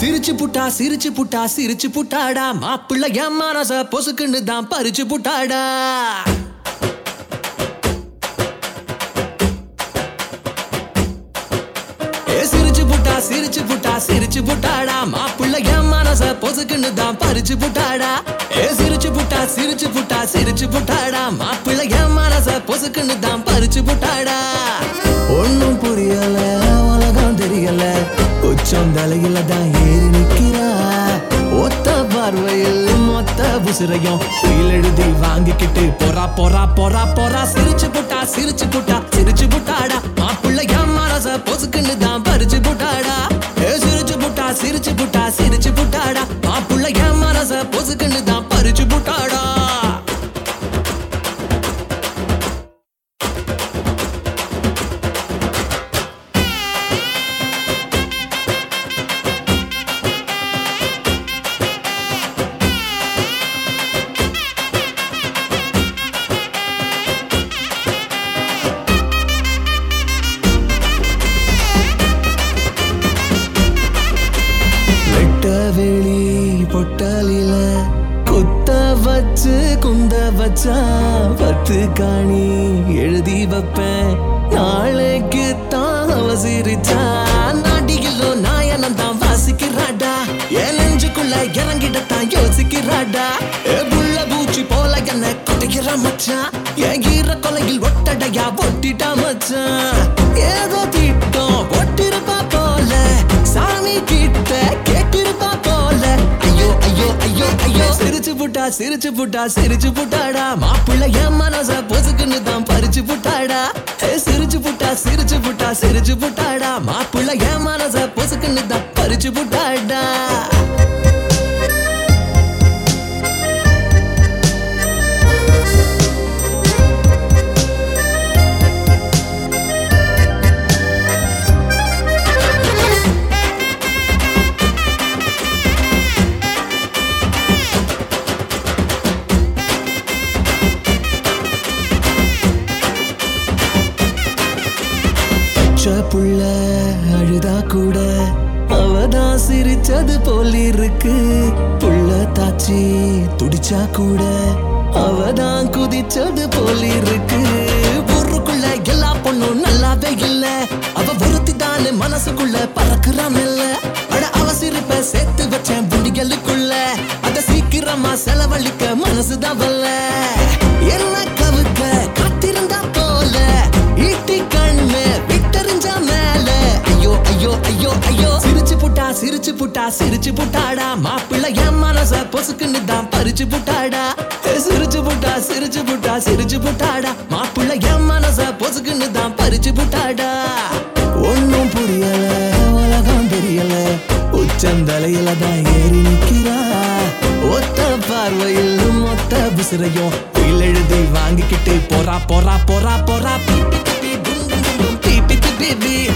சிரிச்சு புட்டா சிரிச்சு புட்டா சிரிச்சு புட்டாடா மாப்பிள்ள என் மனச பொசுக்குன்னு தான் பறிச்சு புட்டாடா ஏ சிரிச்சு புட்டா சிரிச்சு புட்டா சிரிச்சு புட்டாடா மாப்பிள்ள என் மனச பொசுக்குன்னு தான் பறிச்சு புட்டாடா ஏ சிரிச்சு புட்டா சிரிச்சு புட்டா சிரிச்சு புட்டாடா மாப்பிள்ள என் மனச பொசுக்குன்னு தான் பறிச்சு புட்டாடா ஒண்ணும் புரியல உலகம் தெரியல உச்சம் தலையில தான் ஏறி நிக்கிறா ஒத்த பார்வையில் மொத்த புசுரையும் உயில் எழுதி வாங்கிக்கிட்டு பொறா பொறா பொறா பொறா சிரிச்சு புட்டா சிரிச்சு புட்டா சிரிச்சு புட்டாடா மாப்பிள்ள என் மனச பொசுக்குன்னு தான் பறிச்சு புட்டாடா ஏ சிரிச்சு புட்டா சிரிச்சு புட்டா சிரிச்சு புட்டாடா மாப்பிள்ள என் மனச பொசுக்குன்னு தான் பறிச்சு புட்டாடா வெட்ட வெளி பொட்டலில குத்த வச்சு குந்த வச்சா பத்து காணி எழுதி வைப்பேன் நாளைக்கு தான் அவ சிரிச்சா நாடிகளோ நாயனம் தான் வாசிக்கிறாடா என் நெஞ்சுக்குள்ள இறங்கிடத்தான் யோசிக்கிறாடா ஏ புள்ள பூச்சி போல என்ன கொடைகிற மச்சான் என் ஈர கொலையில் ஒட்டடையா ஒட்டிட்டா மச்சான் ஏதோ திட்டம் ஒட்டிருப்பா போல சாமி கிட்ட கேட்டிருப்பா போல ஐயோ ஐயோ ஐயோ ஐயோ சிரிச்சு புட்டா சிரிச்சு புட்டா சிரிச்சு புட்டாடா மாப்பிள்ள என் மனச பொசுக்குன்னு தான் பறிச்சு புட்டாடா ஏ சிரிச்சு புட்டா சிரிச்சு புட்டா சிரிச்சு புட்டாடா மாப்பிள்ள என் மனச பொசுக்குன்னு தான் பறிச்சு புட்டாடா பச்சை புள்ள அழுதா கூட அவதான் சிரிச்சது போல் இருக்கு புள்ள தாச்சி துடிச்சா கூட அவதான் குதிச்சது போல் இருக்கு ஊருக்குள்ள எல்லா பொண்ணும் நல்லாவே இல்ல அவ ஒருத்தி தானே மனசுக்குள்ள பறக்குறான் இல்ல அட அவ சிரிப்ப சேர்த்து வச்சேன் புண்டிகளுக்குள்ள அத சீக்கிரமா செலவழிக்க மனசுதான் வரல என்ன கவுக்க காத்திருந்தா போல ஈட்டி கண்ணு விட்டறிஞ்சா மேல ஐயோ ஐயோ ஐயோ ஐயோ சிரிச்சு புட்டா சிரிச்சு புட்டா சிரிச்சு புட்டாடா மாப்பிள்ள என் மனச பொசுக்குன்னு தான் பறிச்சு புட்டாடா ஏ, சிரிச்சு புட்டா சிரிச்சு புட்டா சிரிச்சு புட்டாடா மாப்பிள்ள என் மனச பொசுக்குன்னு தான் பறிச்சு புட்டாடா ஒன்னும் புரியல உலகம் தெரியல உச்சந்தலையில தான் ஏறி நிக்கிறா ஒத்த பார்வையில் மொத்த விசிறையும் உயில் எழுதி வாங்கிக்கிட்டு போறா போறா போறா போறா பி, பி, பி, பி, டும், டும், டும், டும், பி, பி, பி, பி, பி.